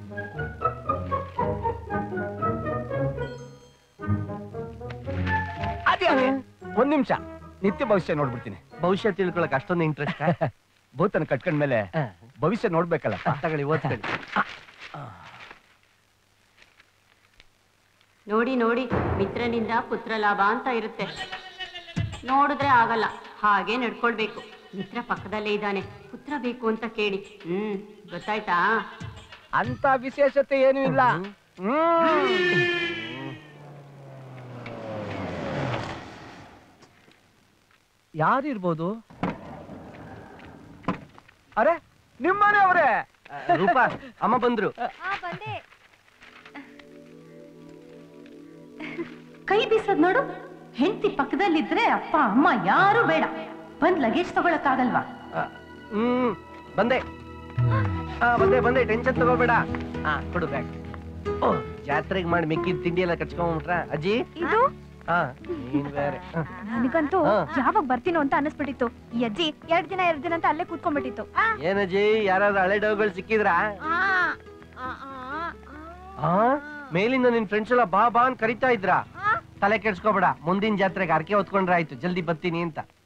ಅದೇ ಅದೇ ಒಂದ್ ನಿಮಿಷ ನಿತ್ಯ ಭವಿಷ್ಯ ನೋಡ್ಬಿಡ್ತೀನಿ ಭವಿಷ್ಯ ತಿಳ್ಕೊಳಕ್ ಅಷ್ಟೊಂದು ಇಂಟ್ರೆಸ್ಟ್ ಭೂತನ ಕಟ್ಕೊಂಡ್ಮೇಲೆ ಭವಿಷ್ಯ ನೋಡ್ಬೇಕಲ್ಲ ತಗೊಳ್ಳಿ ಓದ್ಕೊಳ್ಳಿ ನೋಡಿ ನೋಡಿ ಮಿತ್ರನಿಂದ ಪುತ್ರ ಲಾಭ ಅಂತ ಇರುತ್ತೆ ನೋಡಿದ್ರೆ ಆಗಲ್ಲ ಹಾಗೆ ನಡ್ಕೊಳ್ಬೇಕು ಮಿತ್ರ ಪಕ್ಕದಲ್ಲೇ ಇದ್ದಾನೆ ಪುತ್ರ ಬೇಕು ಅಂತ ಕೇಳಿ ಹ್ಮ್ ಗೊತ್ತಾಯ್ತಾ ಅಂತ ವಿಶೇಷತೆ ಏನೂ ಇಲ್ಲ ಹ್ಮ್. ಯಾರಿರ್ಬೋದು ಅರೆ ನಿಮ್ಮನೆ ಅವರೇ ರೂಪಾ ಅಮ್ಮ ಬಂದ್ರು ಕೈ ಬೀಸೋದ್ ನೋಡು ಹೆಂಡತಿ ಪಕ್ಕದಲ್ಲಿದ್ರೆ ಅಪ್ಪ ಅಮ್ಮ ಯಾರು ಬೇಡ ಬಂದ್ ಲಗೇಜ್ ತಗೊಳಕ್ಕಾಗಲ್ವಾ ಆ, ಹ್ಮ್ ಬಂದೆ ಆ, ಬಂದೆ ಬಂದೆ ಟೆನ್ಷನ್ ತಗೋಬೇಡ ಹಾ ಕೊಡು ಬ್ಯಾಗ್ ಓ ಜಾತ್ರೆಗೆ ಮಾಡಿ ಮಿಕ್ಕಿದ ತಿಂಡಿ ಎಲ್ಲ ಕಚ್ಕೊಂಡ್ಬಿಟ್ರ ಅಜ್ಜಿ ಇದು ಹಾ ನೀನ್ ಬೇರೆ ಹ. ನನಗಂತೂ ಹಾ. ಯಾವಾಗ ಬರ್ತೀನೋ ಅಂತ ಅನಿಸ್ಬಿಟ್ಟಿತ್ತು ಈ ಅಜ್ಜಿ ಎರಡ್ ದಿನ ಎರಡ್ ದಿನ ಅಂತ ಅಲ್ಲೇ ಕೂತ್ಕೊಂಡ್ಬಿಟ್ಟಿತ್ತು ಏನಜ್ಜಿ ಯಾರಾದ್ರೂ ಹಳೆ ಡೌಗಳು ಸಿಕ್ಕಿದ್ರಾ ಆ ಮೇಲಿಂದ ನಿನ್ ಫ್ರೆಂಡ್ಸ್ ಎಲ್ಲ ಬಾ ಬಾ ಅಂತ ಕರಿತಾ ಇದ್ರಾ ತಲೆ ಕೆಡ್ಸ್ಕೊಬೇಡ ಮುಂದಿನ ಜಾತ್ರೆಗೆ ಅರ್ಕೆ ಹೊತ್ಕೊಂಡ್ರೆ ಆಯ್ತು ಜಲ್ದಿ ಬರ್ತೀನಿ ಅಂತ